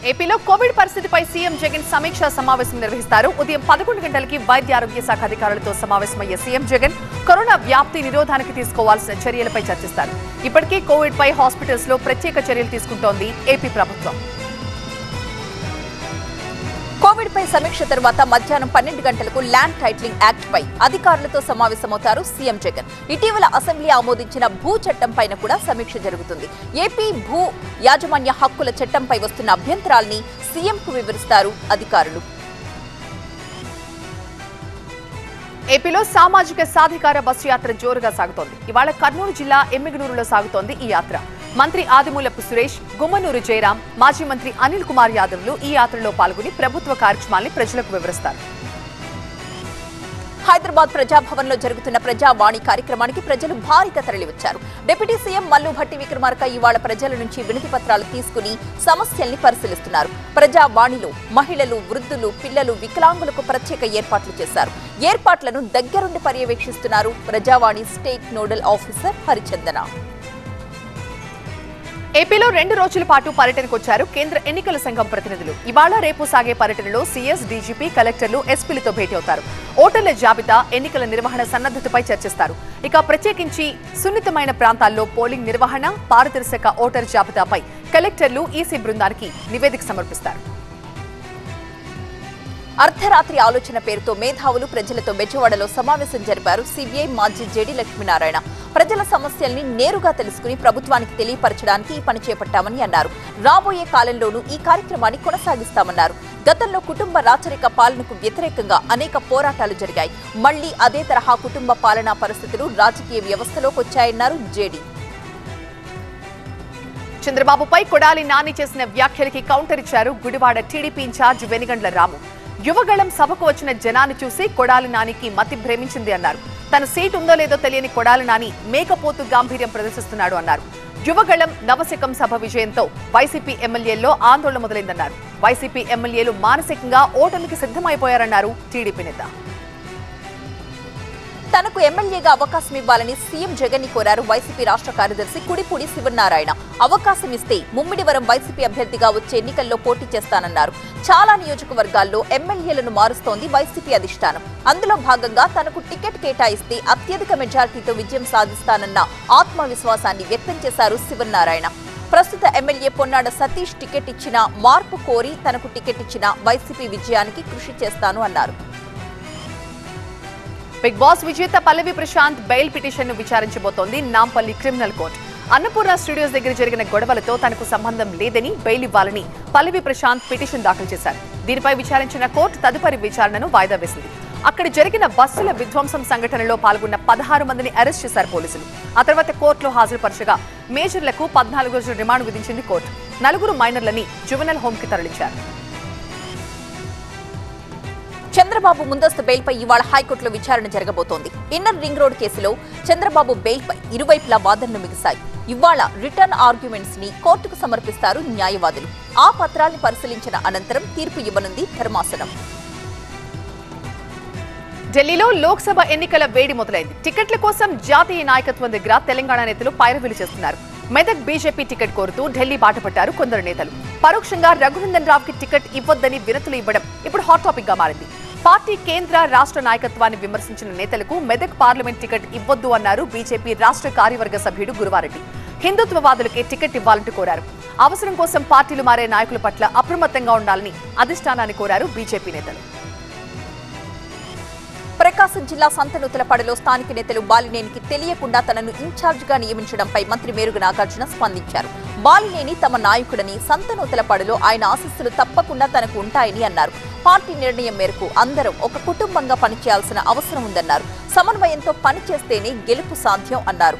ఏపీలో కోవిడ్ పరిస్థితిపై సీఎం జగన్ సమీక్షా సమావేశం నిర్వహిస్తారు ఉదయం పదకొండు గంటలకి వైద్య ఆరోగ్య శాఖ అధికారులతో సమావేశమయ్యే సీఎం జగన్ కరోనా వ్యాప్తి నిరోధానికి తీసుకోవాల్సిన చర్యలపై చర్చిస్తారు ఇప్పటికే కోవిడ్ పై హాస్పిటల్స్ లో ప్రత్యేక చర్యలు తీసుకుంటోంది ఏపీ ప్రభుత్వం కోవిడ్ పై సమీక్ష తర్వాత మధ్యాహ్నం పన్నెండు గంటలకు ల్యాండ్ టైటిలింగ్ యాక్ట్ పై అధికారులతో సమావేశమవుతారు సీఎం జగన్ ఇటీవల అసెంబ్లీ ఆమోదించిన భూ చట్టం పైన కూడా సమీక్ష జరుగుతుంది ఏపీ భూ యాజమాన్య హక్కుల చట్టంపై వస్తున్న అభ్యంతరాల్ని సీఎంకు వివరిస్తారు అధికారులు ఏపీలో సామాజిక సాధికార బస్సు యాత్ర జోరుగా సాగుతోంది ఇవాళ కర్నూలు జిల్లా ఎమ్మిగనూరులో సాగుతోంది ఈ యాత్ర మంత్రి ఆదిమూలపు సురేష్ గుమ్మనూరు జయరాం మాజీ మంత్రి అనిల్ కుమార్ యాదవ్లు ఈ యాత్రలో పాల్గొని ప్రభుత్వ కార్యక్రమాల్ని ప్రజలకు వివరిస్తారు హైదరాబాద్ ప్రజాభవన్ లో జరుగుతున్న ప్రజావాణి కార్యక్రమానికి ప్రజలు భారీగా తరలివచ్చారు డిప్యూటీ సీఎం మల్లు భట్టి విక్రమార్క ఇవాళ ప్రజల నుంచి వినతి పత్రాలు తీసుకుని సమస్యల్ని పరిశీలిస్తున్నారు ప్రజావాణిలో మహిళలు వృద్ధులు పిల్లలు వికలాంగులకు ప్రత్యేక ఏర్పాట్లు చేశారు ఏర్పాట్లను దగ్గరుండి పర్యవేక్షిస్తున్నారు Prajavani state nodal officer Harichandana ఏపీలో రెండు రోజుల పాటు పర్యటనకు వచ్చారు కేంద్ర ఎన్నికల సంఘం ప్రతినిధులు ఇవాళ రేపు సాగే పర్యటనలో సీఎస్ డీజీపీ కలెక్టర్లు ఎస్పీలతో భేటీ అవుతారు ఓటర్ల జాబితా ఎన్నికల నిర్వహణ సన్నద్ధతపై చర్చిస్తారు ఇక ప్రత్యేకించి సున్నితమైన ప్రాంతాల్లో పోలింగ్ నిర్వహణ పారదర్శక ఓటర్ జాబితాపై కలెక్టర్లు ఈసీ బృందానికి నివేదిక సమర్పిస్తారు అర్ధరాత్రి ఆలోచన పేరుతో మేధావులు ప్రజలతో బెజవాడలో సమావేశం జరిపారు సిబిఐ మాజీ జేడి లక్ష్మీనారాయణ ప్రజల సమస్యల్ని నేరుగా తెలుసుకుని ప్రభుత్వానికి తెలియపరచడానికి ఈ పని చేపట్టామని అన్నారు రాబోయే కాలంలోనూ ఈ కార్యక్రమాన్ని కొనసాగిస్తామన్నారు గతంలో కుటుంబ రాచరిక పాలనకు వ్యతిరేకంగా అనేక పోరాటాలు జరిగాయి మళ్లీ అదే తరహా కుటుంబ పాలనా పరిస్థితులు రాజకీయ వ్యవస్థలోకి వచ్చాయన్నారు జేడీ చంద్రబాబుపై కొడాలి నాని చేసిన వ్యాఖ్యలకి కౌంటర్ ఇచ్చారు గుడివాడ టీడీపీ ఇన్ఛార్జ్ వెనిగండ్ల రాము యువగళం సభకు వచ్చిన జనాన్ని చూసి కొడాలి నానికి మతి భ్రమించింది అన్నారు తన సీట్ ఉందో లేదో తెలియని కొడాలి నాని మేకపోతు గాంభీర్యం ప్రదర్శిస్తున్నాడు అన్నారు యువగళం నవశకం సభ విజయంతో వైసీపీ ఎమ్మెల్యేల్లో ఆందోళన మొదలైందన్నారు వైసీపీ ఎమ్మెల్యేలు మానసికంగా ఓటమికి సిద్ధమైపోయారన్నారు టీడీపీ నేత తనకు ఎమ్మెల్యేగా అవకాశం ఇవ్వాలని సీఎం జగన్ ని కోరారు వైసీపీ రాష్ట్ర కార్యదర్శి కుడిపూడి శివనారాయణ అవకాశం ఇస్తే ముమ్మిడివరం వైసీపీ అభ్యర్థిగా వచ్చే ఎన్నికల్లో పోటీ చేస్తానన్నారు చాలా నియోజకవర్గాల్లో ఎమ్మెల్యేలను మారుస్తోంది వైసీపీ అధిష్టానం అందులో భాగంగా తనకు టికెట్ కేటాయిస్తే అత్యధిక మెజార్టీతో విజయం సాధిస్తానన్న ఆత్మవిశ్వాసాన్ని వ్యక్తం చేశారు శివనారాయణ ప్రస్తుత ఎమ్మెల్యే పొన్నాడ సతీష్ టికెట్ ఇచ్చిన మార్పు కోరి తనకు టికెట్ ఇచ్చిన వైసీపీ విజయానికి కృషి చేస్తాను అన్నారు బిగ్ బాస్ విజేత పల్లవి ప్రశాంత్ బెయిల్ పిటిషన్ ను విచారించబోతోంది Nampally criminal court Annapurna studios దగ్గర జరిగిన గొడవలతో తనకు సంబంధం లేదని బెయిల్ ఇవ్వాలని పల్లవి ప్రశాంత్ పిటిషన్ దాఖలు చేశారు దీనిపై విచారించిన కోర్టు తదుపరి విచారణను వాయిదా వేసింది అక్కడ జరిగిన బస్సుల విధ్వంసం సంఘటనలో పాల్గొన్న పదహారు మందిని అరెస్ట్ చేశారు పోలీసులు ఆ తర్వాత కోర్టులో హాజరుపరచగా మేజర్లకు పద్నాలుగు రోజుల రిమాండ్ విధించింది కోర్టు నలుగురు మైనర్లని జువెనల్ హోమ్ కి తరలించారు చంద్రబాబు ముందస్తు బెయిల్పై ఇవాళ హైకోర్టులో విచారణ జరగబోతోంది ఇన్నర్ రింగ్ రోడ్ కేసులో చంద్రబాబు బెయిల్పై ఇరువైపులా వాదనలు మిగిశాయి ఇవాళ రిటర్న్ ఆర్గ్యుమెంట్స్ ని కోర్టుకు సమర్పిస్తారు న్యాయవాదులు ఆ పత్రాల్ని పరిశీలించిన అనంతరం తీర్పు ఇవ్వనుంది ధర్మాసనం ఢిల్లీలో లోక్సభ ఎన్నికల వేడి మొదలైంది టికెట్ల కోసం జాతీయ నాయకత్వం దగ్గర తెలంగాణ నేతలు పైరవీలు చేస్తున్నారు మెదక్ బీజేపీ టికెట్ కోరుతూ ఢిల్లీ బాటపట్టారు కొందరు నేతలు పరోక్షంగా రఘునందన్ రావుకి టికెట్ ఇవ్వొద్దని వినతులు ఇవ్వడం ఇప్పుడు హాట్ టాపిక్ గా మారింది పార్టీ కేంద్ర రాష్ట్ర నాయకత్వాన్ని విమర్శించిన నేతలకు మెదక్ పార్లమెంట్ టికెట్ ఇవ్వొద్దు అన్నారు బీజేపీ రాష్ట్ర కార్యవర్గ సభ్యుడు గురువారెడ్డి హిందుత్వవాదులకే టికెట్ ఇవ్వాలంటూ కోరారు అవసరం కోసం పార్టీలు మారే నాయకుల పట్ల అప్రమత్తంగా ఉండాలని అధిష్టానాన్ని కోరారు బీజేపీ నేతలు ప్రకాశం జిల్లా సంతనూతలపాడులో స్థానిక నేతలు బాలినేనికి తెలియకుండా తనను ఇన్ఛార్జిగా నియమించడంపై మంత్రి మేరుగు నాగార్జున స్పందించారు బాలినేని తమ నాయకుడని సంతనూతలపాడులో ఆయన ఆశీస్సులు తప్పకుండా తనకు ఉంటాయని అన్నారు పార్టీ నిర్ణయం మేరకు అందరం ఒక కుటుంబంగా పనిచేయాల్సిన అవసరం ఉందన్నారు సమన్వయంతో పనిచేస్తేనే గెలుపు సాధ్యం అన్నారు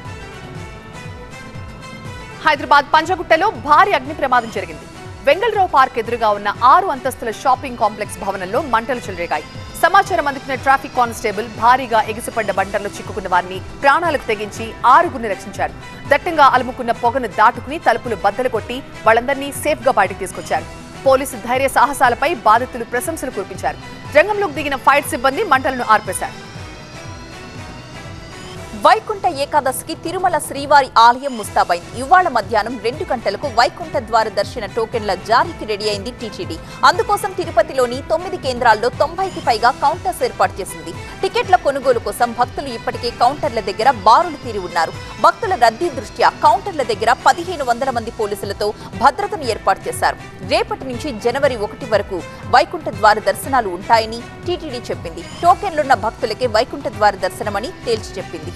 హైదరాబాద్ పంజగుట్టలో భారీ అగ్ని ప్రమాదం జరిగింది వెంగళరావు పార్క్ ఎదురుగా ఉన్న ఆరు అంతస్తుల షాపింగ్ కాంప్లెక్స్ భవనంలో మంటలు చెలరేగాయి సమాచారం అందుకున్న ట్రాఫిక్ కానిస్టేబుల్ భారీగా ఎగిసిపడ్డ బంటల్లో చిక్కుకున్న వారిని ప్రాణాలకు తెగించి ఆరుగురిని రక్షించారు దట్టంగా అలుముకున్న పొగను దాటుకుని తలుపులు బద్దలు కొట్టి వాళ్ళందరినీ సేఫ్ గా బయటకు తీసుకొచ్చారు పోలీసు ధైర్య సాహసాలపై బాధితులు ప్రశంసలు కురిపించారు రంగంలోకి దిగిన ఫైర్ సిబ్బంది మంటలను ఆర్పేశారు వైకుంఠ ఏకాదశికి తిరుమల శ్రీవారి ఆలయం ముస్తాబైంది ఇవాళ మధ్యాహ్నం రెండు గంటలకు వైకుంఠ ద్వార దర్శన టోకెన్ల జారీకి రెడీ అయింది టీటీడీ అందుకోసం తిరుపతిలోని తొమ్మిది కేంద్రాల్లో తొంభైకి పైగా కౌంటర్స్ ఏర్పాటు చేసింది టికెట్ల కొనుగోలు కోసం భక్తులు ఇప్పటికే కౌంటర్ల దగ్గర బారులు తీరి ఉన్నారు భక్తుల రద్దీ దృష్ట్యా కౌంటర్ల దగ్గర పదిహేను వందల మంది పోలీసులతో భద్రతను ఏర్పాటు చేశారు రేపటి నుంచి జనవరి ఒకటి వరకు వైకుంఠ ద్వార దర్శనాలు ఉంటాయని టీటీడీ చెప్పింది టోకెన్లున్న భక్తులకే వైకుంఠ ద్వార దర్శనమని తేల్చి చెప్పింది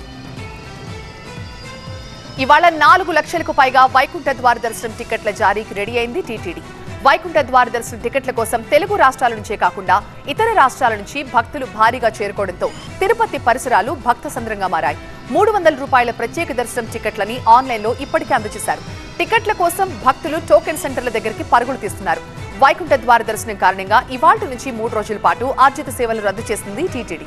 ఇవాళ నాలుగు లక్షలకు పైగా వైకుంఠ ద్వార దర్శనం టికెట్ల జారీకి రెడీ అయింది టీటీడీ వైకుంఠ ద్వార దర్శనం టికెట్ల కోసం తెలుగు రాష్ట్రాల నుంచే కాకుండా ఇతర రాష్ట్రాల నుంచి భక్తులు భారీగా చేరుకోవడంతో తిరుపతి పరిసరాలు భక్త సంద్రంగా మారాయి మూడు వందల రూపాయల ప్రత్యేక దర్శనం టికెట్లని ఆన్లైన్లో ఇప్పటికే అందజేశారు టికెట్ల కోసం భక్తులు టోకెన్ సెంటర్ల దగ్గరికి పరుగులు తీస్తున్నారు వైకుంఠ ద్వార దర్శనం కారణంగా ఇవాళ నుంచి మూడు రోజుల పాటు ఆర్జిత సేవలు రద్దు చేసింది టీటీడీ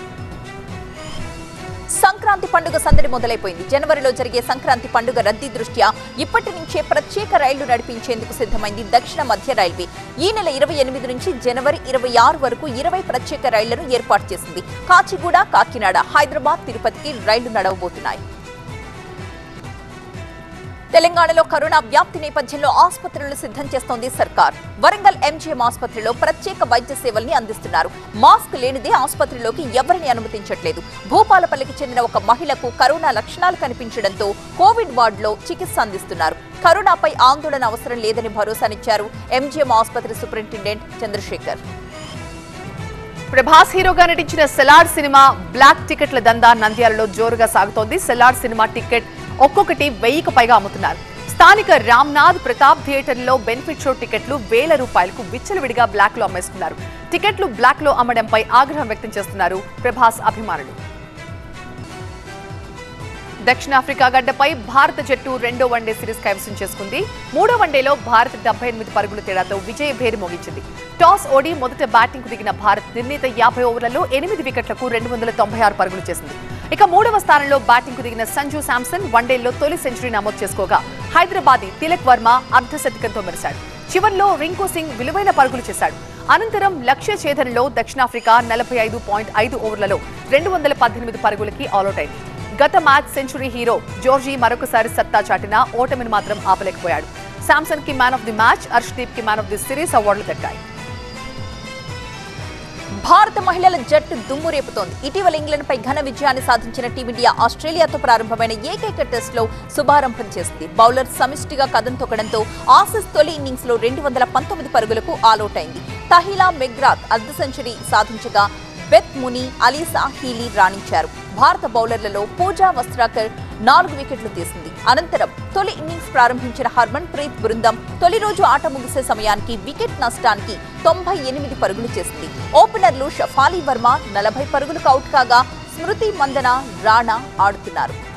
సంక్రాంతి పండుగ సందడి మొదలైపోయింది జనవరిలో జరిగే సంక్రాంతి పండుగ రద్దీ దృష్ట్యా ఇప్పటి నుంచే ప్రత్యేక రైళ్లు నడిపించేందుకు సిద్ధమైంది దక్షిణ మధ్య రైల్వే ఈ నెల ఇరవై ఎనిమిది నుంచి జనవరి ఇరవై ఆరు వరకు ఇరవై ప్రత్యేక రైళ్లను ఏర్పాటు చేసింది కాచిగూడ కాకినాడ హైదరాబాద్ తిరుపతికి రైళ్లు నడవబోతున్నాయి తెలంగాణలో కరోనా వ్యాప్తి నేపథ్యంలో ఆసుపత్రులను సిద్ధం చేస్తోంది సర్కార్ వరంగల్ ఎంజీఎం ఆసుపత్రిలో ప్రత్యేక వైద్య సేవల్ని అందిస్తున్నారు మాస్క్ లేనిదే ఆసుపత్రిలోకి ఎవరిని అనుమతించట్లేదు భూపాలపల్లికి చెందిన ఒక మహిళకు కరోనా లక్షణాలు కనిపించడంతో కోవిడ్ వార్డులో చికిత్స అందిస్తున్నారు కరోనాపై ఆందోళన అవసరం లేదని భరోసానిచ్చారు ఎంజీఎం ఆసుపత్రి సూపరింటెండెంట్ చంద్రశేఖర్ ప్రభాస్ హీరోగా నటించిన సెలార్ సినిమా బ్లాక్ టికెట్ల దందా నంద్యాలలో జోరుగా సాగుతోంది సెలార్ సినిమా టికెట్ ఒక్కొక్కటి వెయ్యికి పైగా అమ్ముతున్నారు స్థానిక రామ్నాథ్ ప్రతాప్ థియేటర్లో బెనిఫిట్ షో టికెట్లు వేల రూపాయలకు విచ్చలవిడిగా బ్లాక్ లో అమ్మేస్తున్నారు టికెట్లు బ్లాక్ లో అమ్మడంపై ఆగ్రహం వ్యక్తం చేస్తున్నారు ప్రభాస్ అభిమానులు దక్షిణాఫ్రికా గడ్డపై భారత జట్టు రెండో వన్డే సిరీస్ కైవసం చేసుకుంది మూడో వన్డేలో భారత్ డెబ్బై ఎనిమిది పరుగుల తేడాతో విజయ భేరి మోగించింది టాస్ ఓడి మొదట బ్యాటింగ్ కు దిగిన భారత్ నిర్ణీత యాభై ఓవర్లలో ఎనిమిది వికెట్లకు రెండు వందల తొంభై ఆరు పరుగులు చేసింది ఇక మూడవ స్థానంలో బ్యాటింగ్ కు దిగిన సంజు శాంసన్ వన్డేల్లో తొలి సెంచరీ నమోదు చేసుకోగా హైదరాబాదీ తిలక్ వర్మ అర్ధ శతకంతో మెరిశాడు చివర్లో రింకు సింగ్ విలువైన పరుగులు చేశాడు అనంతరం లక్ష్య ఛేదనలో దక్షిణాఫ్రికా నలభై ఐదు పాయింట్ ఐదు ఓవర్లలో రెండు వందల పద్దెనిమిది పరుగులకి ఆల్అౌట్ అయింది గత మ్యాచ్ సెంచరీ హీరో జోర్జీ మరొకసారి సత్తా చాటినా ఓటమిని మాత్రం ఆపలేకపోయాడు శాంసన్ కి man of the match Harshdeep కి మ్యాన్ ఆఫ్ ది సిరీస్ అవార్డులు దక్కాయి భారత మహిళల జట్టు దుమ్ము రేపుతోంది ఇటీవల ఇంగ్లాండ్ పై ఘన విజయాన్ని సాధించిన టీమిండియా ఆస్ట్రేలియాతో ప్రారంభమైన ఏకైక టెస్ట్ లో శుభారంభం చేసింది బౌలర్ సమిష్టిగా కదం తొక్కడంతో ఆసీస్ తొలి ఇన్నింగ్స్ లో రెండు వందల పంతొమ్మిది పరుగులకు ఆలౌట్ అయింది తహిలా మెగ్రాత్ అర్ధ సెంచరీ సాధించగా బెత్ ముని అలీసా హీలీ రాణించారు భారత బౌలర్లలో పూజా వస్త్రాకర్ నాలుగు వికెట్లు తీసింది అనంతరం తొలి ఇన్నింగ్స్ ప్రారంభించిన హర్మన్ ప్రీత్ బృందం తొలి రోజు ఆట ముగిసే సమయానికి వికెట్ నష్టానికి తొంభై ఎనిమిది పరుగులు చేసింది ఓపెనర్లు షఫాలీ వర్మ నలభై పరుగులకు అవుట్ కాగా స్మృతి మందన రాణా ఆడుతున్నారు